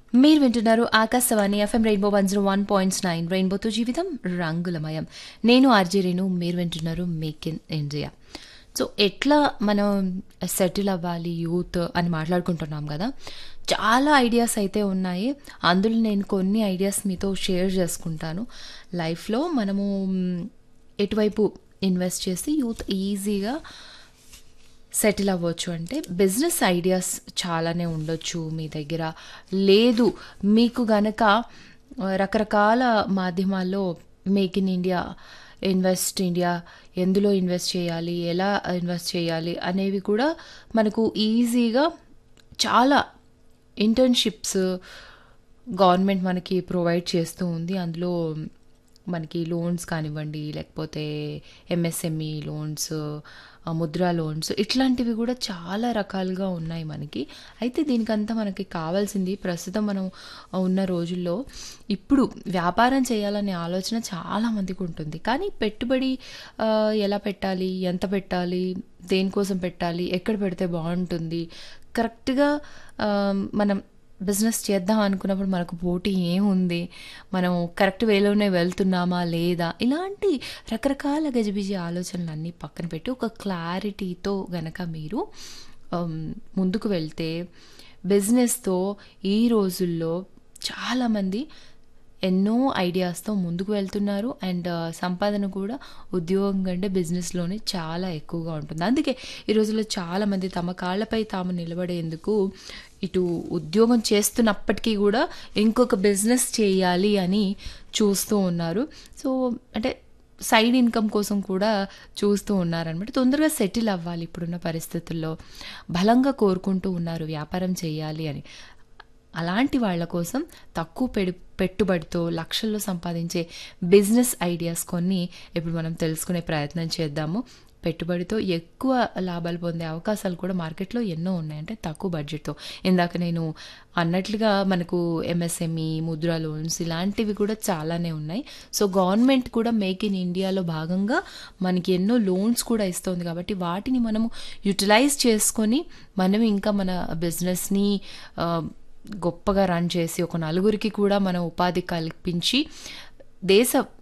మీరు వింటున్నారు Akashvani FM rainbow one zero one points nine రెయిన్బోతో జీవితం రంగులమయం నేను ఆర్జీ రేణు మీరు వింటున్నారు మేక్ ఇన్ ఇండియా సో ఎట్లా మనం సెటిల్ అవ్వాలి యూత్ అని మాట్లాడుకుంటున్నాం కదా చాలా ఐడియాస్ అయితే ఉన్నాయి అందులో నేను కొన్ని ఐడియాస్ మీతో షేర్ చేసుకుంటాను లైఫ్లో మనము మ్, ఎటువైపు ఇన్వెస్ట్ చేసి యూత్ ఈజీగా సెటిల్ అవ్వచ్చు అంటే బిజినెస్ ఐడియాస్ చాలానే ఉండొచ్చు మీ దగ్గర లేదు మీకు గనక ఆ, రకరకాల మాధ్యమాల్లో make in India invest India ఎందులో ఇన్వెస్ట్ చేయాలి ఎలా ఇన్వెస్ట్ చేయాలి అనేవి కూడా మనకు ఈజీగా చాలా ఇంటర్న్షిప్స్ గవర్నమెంట్ మనకి ప్రొవైడ్ చేస్తూ ఉంది అందులో మనకి లోన్స్ కానివ్వండి లేకపోతే ఎంఎస్ఎంఈ లోన్స్ ముద్రా లోన్స్ ఇట్లాంటివి కూడా చాలా రకాలుగా ఉన్నాయి మనకి అయితే దీనికంతా మనకి కావాల్సింది ప్రస్తుతం మనం ఉన్న రోజుల్లో ఇప్పుడు వ్యాపారం చేయాలనే ఆలోచన చాలా మందికి ఉంటుంది కానీ పెట్టుబడి ఆ, ఎలా పెట్టాలి ఎంత పెట్టాలి దేనికోసం పెట్టాలి ఎక్కడ పెడితే బాగుంటుంది కరెక్ట్గా ఆ, మనం బిజినెస్ చేద్దాం అనుకున్నప్పుడు మనకు పోటీ ఏముంది మనం కరెక్ట్ వేలోనే వెళ్తున్నామా లేదా ఇలాంటి రకరకాల గజిబిజి ఆలోచనలు అన్నీ పక్కన పెట్టి ఒక క్లారిటీతో గనక మీరు um, ముందుకు వెళ్తే బిజినెస్తో ఈ రోజుల్లో చాలామంది ఎన్నో ఐడియాస్తో ముందుకు వెళ్తున్నారు అండ్ సంపాదన కూడా ఉద్యోగం కంటే బిజినెస్లోనే చాలా ఎక్కువగా ఉంటుంది అందుకే ఈ రోజుల్లో చాలామంది తమ కాళ్ళపై తాము నిలబడేందుకు ఇటు ఉద్యోగం చేస్తున్నప్పటికీ కూడా ఇంకొక బిజినెస్ చేయాలి అని చూస్తూ ఉన్నారు సో అంటే సైడ్ ఇన్కమ్ కోసం కూడా చూస్తూ ఉన్నారనమాట తొందరగా సెటిల్ అవ్వాలి ఇప్పుడున్న పరిస్థితుల్లో బలంగా కోరుకుంటూ ఉన్నారు వ్యాపారం చేయాలి అని అలాంటి వాళ్ళ కోసం తక్కువ పెడు పెట్టుబడితో లక్షల్లో సంపాదించే బిజినెస్ ఐడియాస్ కొన్ని ఇప్పుడు మనం తెలుసుకునే ప్రయత్నం చేద్దాము పెట్టుబడితో ఎక్కువ లాభాలు పొందే అవకాశాలు కూడా మార్కెట్లో ఎన్నో ఉన్నాయి అంటే తక్కువ బడ్జెట్తో ఇందాక నేను అన్నట్లుగా మనకు ఎంఎస్ఎంఈ ముద్రా లోన్స్ ఇలాంటివి కూడా చాలానే ఉన్నాయి సో గవర్నమెంట్ కూడా మేక్ ఇన్ ఇండియాలో భాగంగా మనకి ఎన్నో లోన్స్ కూడా ఇస్తుంది కాబట్టి వాటిని మనము యూటిలైజ్ చేసుకొని మనం ఇంకా మన బిజినెస్ని ఆ, గొప్పగా రన్ చేసి ఒక నలుగురికి కూడా మనం ఉపాధి కల్పించి దేశ